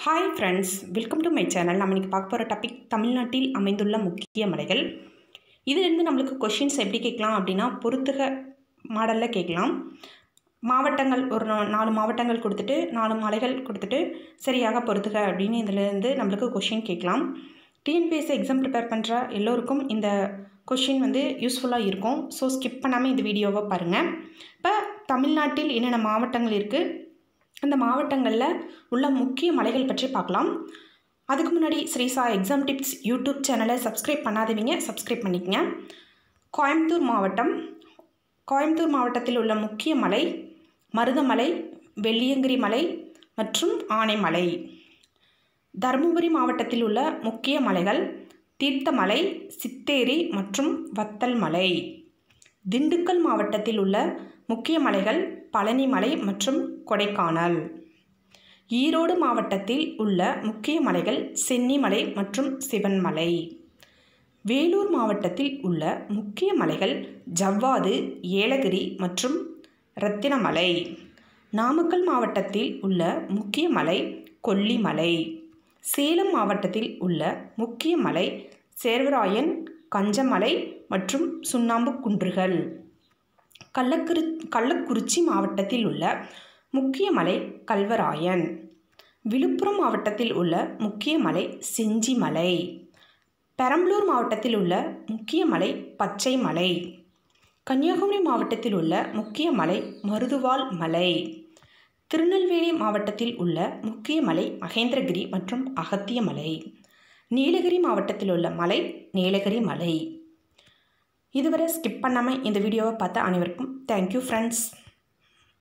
hi friends welcome to my channel நம்ம இன்றைக்கி பார்க்க போகிற டாபிக் தமிழ்நாட்டில் அமைந்துள்ள முக்கிய மலைகள் இதிலிருந்து நம்மளுக்கு கொஷின்ஸ் எப்படி கேட்கலாம் அப்படின்னா பொறுத்துக மாடலில் கேட்கலாம் மாவட்டங்கள் ஒரு நா- நாலு மாவட்டங்கள் கொடுத்துட்டு நாலு மலைகள் கொடுத்துட்டு சரியாக பொறுத்துக அப்படின்னு இதிலேருந்து நம்மளுக்கு கொஷின் கேட்கலாம் டிஎன்பிஎஸ்சி எக்ஸாம் ப்ரிப்பேர் பண்ணுற எல்லோருக்கும் இந்த கொஷின் வந்து யூஸ்ஃபுல்லாக இருக்கும் ஸோ ஸ்கிப் பண்ணாமல் இந்த வீடியோவை பாருங்கள் இப்போ தமிழ்நாட்டில் என்னென்ன மாவட்டங்கள் இருக்குது அந்த மாவட்டங்களில் உள்ள முக்கிய மலைகள் பற்றி பார்க்கலாம் அதுக்கு முன்னாடி ஸ்ரீசா எக்ஸாம் டிப்ஸ் யூடியூப் சேனலை சப்ஸ்கிரைப் பண்ணாதவங்க சப்ஸ்கிரைப் பண்ணிக்கங்க கோயம்புத்தூர் மாவட்டம் கோயம்புத்தூர் மாவட்டத்தில் உள்ள முக்கிய மலை மருதமலை வெள்ளியங்கிரி மலை மற்றும் ஆனைமலை தருமபுரி மாவட்டத்தில் உள்ள முக்கிய மலைகள் தீர்த்தமலை சித்தேரி மற்றும் வத்தல் மலை திண்டுக்கல் மாவட்டத்தில் உள்ள முக்கிய மலைகள் பழனிமலை மற்றும் கொடைக்கானல் ஈரோடு மாவட்டத்தில் உள்ள முக்கிய மலைகள் சென்னிமலை மற்றும் சிவன்மலை வேலூர் மாவட்டத்தில் உள்ள முக்கிய மலைகள் ஜவ்வாது ஏலகிரி மற்றும் ரத்தினமலை நாமக்கல் மாவட்டத்தில் உள்ள முக்கிய மலை கொல்லிமலை சேலம் மாவட்டத்தில் உள்ள முக்கிய மலை சேர்வராயன் கஞ்சமலை மற்றும் சுண்ணாம்பு குன்றுகள் கள்ளக்குறி கள்ளக்குறிச்சி மாவட்டத்தில் உள்ள முக்கிய மலை கல்வராயன் விழுப்புரம் மாவட்டத்தில் உள்ள முக்கிய மலை செஞ்சி மலை பெரம்பலூர் மாவட்டத்தில் உள்ள முக்கிய மலை பச்சை மலை கன்னியாகுமரி மாவட்டத்தில் உள்ள முக்கிய மலை மருதுவால் மலை திருநெல்வேலி மாவட்டத்தில் உள்ள முக்கிய மலை மகேந்திரகிரி மற்றும் அகத்திய மலை நீலகிரி மாவட்டத்தில் உள்ள மலை நீலகிரி மலை இதுவரை ஸ்கிப் பண்ணாமல் இந்த வீடியோவை பார்த்த அனைவருக்கும் தேங்க்யூ ஃப்ரெண்ட்ஸ்